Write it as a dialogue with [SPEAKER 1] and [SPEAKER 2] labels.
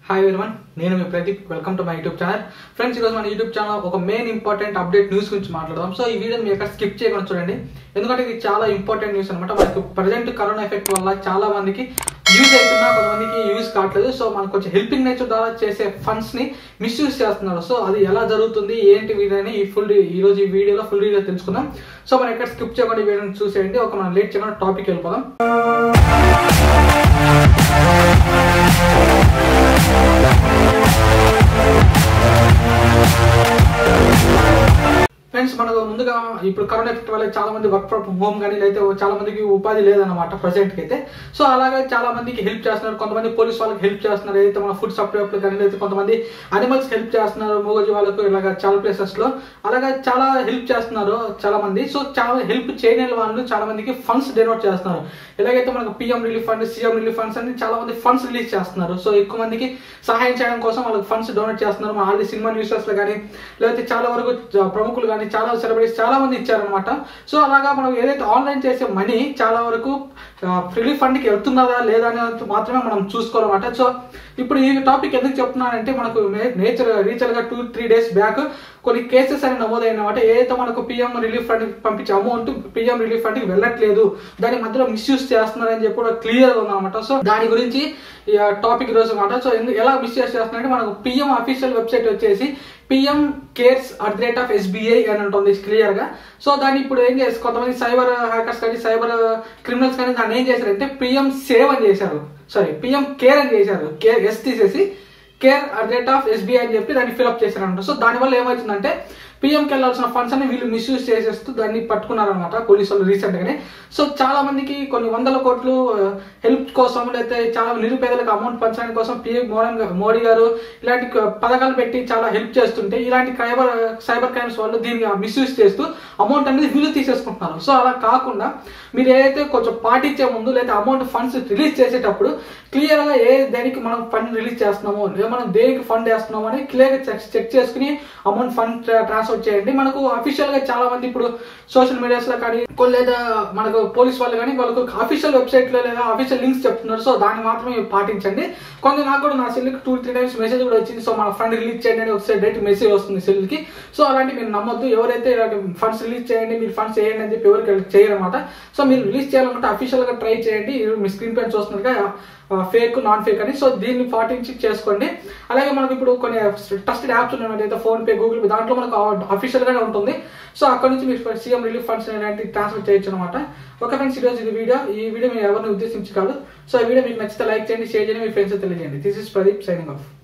[SPEAKER 1] hi everyone నేను మీ Pradeep welcome to my YouTube channel friends ఈరోజు మన యూట్యూబ్ ఛానల్ ఒక మెయిన్ ఇంపార్టెంట్ అప్డేట్ న్యూస్ గురించి మాట్లాడదాం సో ఈ వీడియోని మీరు ఎక్కడ స్కిప్ చేయకుండా చూడండి ఎందుకంటే ఇది చాలా ఇంపార్టెంట్ న్యూస్ అనమాట మనకు ప్రజెంట్ కరోనా ఎఫెక్ట్ వల్ల చాలా మందికి యూజ్ అవుతున్నా కొంతమందికి యూజ్ కావట్లేదు సో మనకు కొంచెం హెల్పింగ్ నేచర్ ద్వారా చేసే ఫండ్స్ ని మిస్యూజ్ చేస్తున్నారు సో అది ఎలా జరుగుతుంది ఏంటి వీడియోని ఈ ఫుల్ ఈ రోజు ఈ వీడియోలో ఫుల్ వీడియో తెలుసుకుందాం సో మనం ఎక్కడ స్కిప్ చేయకుండా ఈ వీడియోని చూసేయండి ఒక మనం లేట్ చేయకుండా టాపిక్ వెళ్ళిపోదాం ఫ్రెండ్స్ మనకు ముందుగా ఇప్పుడు కరోనా ఎఫెక్ట్ వల్ల చాలా మంది వర్క్ ఫ్రమ్ హోమ్ కానీ అయితే చాలా మందికి ఉపాధి లేదన్నమాట ప్రజెంట్ కి అయితే సో అలాగే చాలా మందికి హెల్ప్ చేస్తున్నారు కొంతమంది పోలీస్ వాళ్ళకి హెల్ప్ చేస్తున్నారు ఏదైతే మన ఫుడ్ సప్లై కానీ అయితే కొంతమంది అనిమల్స్ హెల్ప్ చేస్తున్నారు మూగజీ వాళ్ళకు ఇలాగ చాలా ప్లేసెస్ లో అలాగే చాలా హెల్ప్ చేస్తున్నారు చాలా మంది సో చాలా హెల్ప్ చేయని వాళ్ళు చాలా మందికి ఫండ్స్ డొనేట్ చేస్తున్నారు ఎలాగైతే మనకు PM relief fund CM relief funds అని చాలా మంది ఫండ్స్ రిలీజ్ చేస్తున్నారు సో ఎక్కువ మందికి సహాయం చేయడం కోసం వాళ్ళకి ఫండ్స్ డొనేట్ చేస్తున్నారు మన ఆల్రెడీ సినిమా న్యూసెస్ లో కానీ లేకపోతే చాలా వరకు జ- ప్రముఖులు కానీ చాలా సెలబ్రిటీస్ చాలా మంది ఇచ్చారనమాట సో అలాగా మనం ఏదైతే ఆన్లైన్ చేసే మనీ చాలా వరకు రిలీఫ్ ఫండ్ కి వెళ్తున్నదా లేదా అనేది మాత్రమే మనం చూసుకోవాలన్నమాట సో ఇప్పుడు ఈ టాపిక్ ఎందుకు చెప్తున్నానంటే మనకు నేచర్ రీచర్ గా టూ త్రీ డేస్ బ్యాక్ కొన్ని కేసెస్ అని నమోదైనమాట ఏదైతే మనకు పిఎం రిలీఫ్ ఫండ్ పంపించే అమౌంట్ పిఎం రిలీఫ్ ఫండ్ కి వెళ్ళట్లేదు దాని మధ్యలో మిస్యూజ్ చేస్తున్నారని చెప్పి కూడా క్లియర్ ఉందన్నమాట సో దాని గురించి ఈ టాపిక్ రోజు అనమాట సో ఎందు- ఎలా మిస్యూజ్ చేస్తున్నారంటే మనకు పిఎం అఫీషియల్ వెబ్సైట్ వచ్చేసి PM cares at the rate of SBI అని ఉంటుంది క్లియర్ గా సో దాన్ని ఇప్పుడు ఏం చేసి కొంతమంది సైబర్ హ్యాకర్స్ కానీ సైబర్ క్రిమినల్స్ కానీ దాన్ని ఏం చేశారంటే పిఎం సేవ్ అని చేశారు సారీ పిఎం కేర్ అని చేశారు కేర్ ఎస్ తీసేసి care at rate of SBI అని చెప్పి దాన్ని ఫిల్అప్ చేశారంట సో దానివల్ల ఏమవుతుందంటే పిఎంకి వెళ్ళాల్సిన ఫండ్స్ అని వీళ్ళు మిస్యూజ్ చేసేస్తూ దాన్ని పట్టుకున్నారనమాట పోలీసు వాళ్ళు రీసెంట్ గానే సో చాలా మందికి కొన్ని వందల కోట్లు హెల్ప్ కోసం లేకపోతే చాలా నిరుపేదలకు అమౌంట్ పంచడానికి కోసం పిఎం మోడీ మోడీ గారు ఇలాంటి క- పథకాలు పెట్టి చాలా హెల్ప్ చేస్తుంటే ఇలాంటి సైబర్ సైబర్ క్రైమ్స్ వాళ్ళు దీన్ని మిస్యూజ్ చేస్తూ అమౌంట్ అనేది వీళ్ళు తీసేసుకుంటున్నారు సో అలా కాకుండా మీరు ఏదైతే కొంచెం పాటించే ముందు లేదా అమౌంట్ ఫండ్స్ రిలీజ్ చేసేటప్పుడు క్లియర్ గా ఏ దేనికి మనం ఫండ్ రిలీజ్ చేస్తున్నామో లేదా మనం దేనికి ఫండ్ వేస్తున్నామో అని క్లియర్ గా చెక్ చెక్ చేసుకుని అమౌంట్ ఫండ్ ట్రాన్స్ఫర్ చేయండి మనకు అఫీషియల్ గా చాలా మంది ఇప్పుడు సోషల్ మీడియాస్ లో కానీ కొన్ని లేదా మనకు పోలీస్ వాళ్ళు కానీ వాళ్ళకు అఫీషియల్ వెబ్సైట్ లో లేదా అఫీషియల్ లింక్స్ చెప్తున్నారు సో దాన్ని మాత్రమే మీరు పాటించండి కొంత నాకు కూడా నా సెల్ కి టూ త్రీ టైమ్స్ మెసేజ్ కూడా వచ్చింది సో మన ఫండ్ రిలీజ్ చేయండి అని ఒకసారి డైరెక్ట్ మెసేజ్ వస్తుంది సెల్ కి సో అలాంటి మీరు నమ్మొద్దు ఎవరైతే ఇలాంటి ఫండ్స్ రిలీజ్ చేయండి మీరు ఫండ్స్ చేయండి అని చెప్పి ఎవరికి చేయరన్నమాట సో మీరు రిలీజ్ చేయాలనుకుంటే అఫీషియల్ గా ట్రై చేయండి ఇది మీ స్క్రీన్ పైన చూస్తున్నట్టుగా ఫేక్ నాన్ ఫేక్ అని సో దీన్ని పాటించి చేసుకోండి అలాగే మనకి ఇప్పుడు కొన్ని ట్రస్టెడ్ యాప్స్ ఉన్నాయి అయితే ఫోన్ పే గూగుల్ పే దాంట్లో మనకు అఫీషియల్ గానే ఉంటుంది సో అక్కడ నుంచి మీరు సీఎం రిలీఫ్ ఫండ్స్ అనేవి ట్రాన్స్ఫర్ చేయొచ్చు అనమాట ఓకే ఫ్రెండ్స్ ఈరోజు ఇది వీడియో ఈ వీడియో మీరు ఎవరిని ఉద్దేశించి కాదు సో ఈ వీడియో మీకు నచ్చితే లైక్ చేయండి షేర్ చేయండి మీ ఫ్రెండ్స్ తెలియజేయండి this is Pradeep signing of